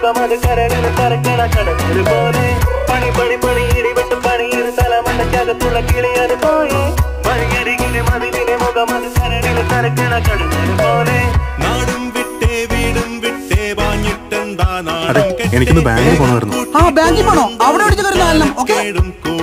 മുഖമത് കരടിൽ കറക്കണ കടൽ പോലെ പണി പണി പണി ഇടിവിട്ട് പണിയൊരു തലമണ്ടക്കകത്തുള്ള കിളിയത് പോയെ വഴിയരികിലെ മതിലിലെ മുഖമത് കരടിൽ കറക്കണ കടൽ പോലെ നാടും വിട്ടേ വീടും വിട്ടേ വാഞ്ഞിട്ടെന്താ അതെ, എനിക്കൊന്ന് ബാങ്കിൽ പോണമായിരുന്നു. ആ ബാങ്കിൽ പോണോ അവിടെ വിളിച്ചു കയറുന്ന കാരണം ഓക്കെ നാടും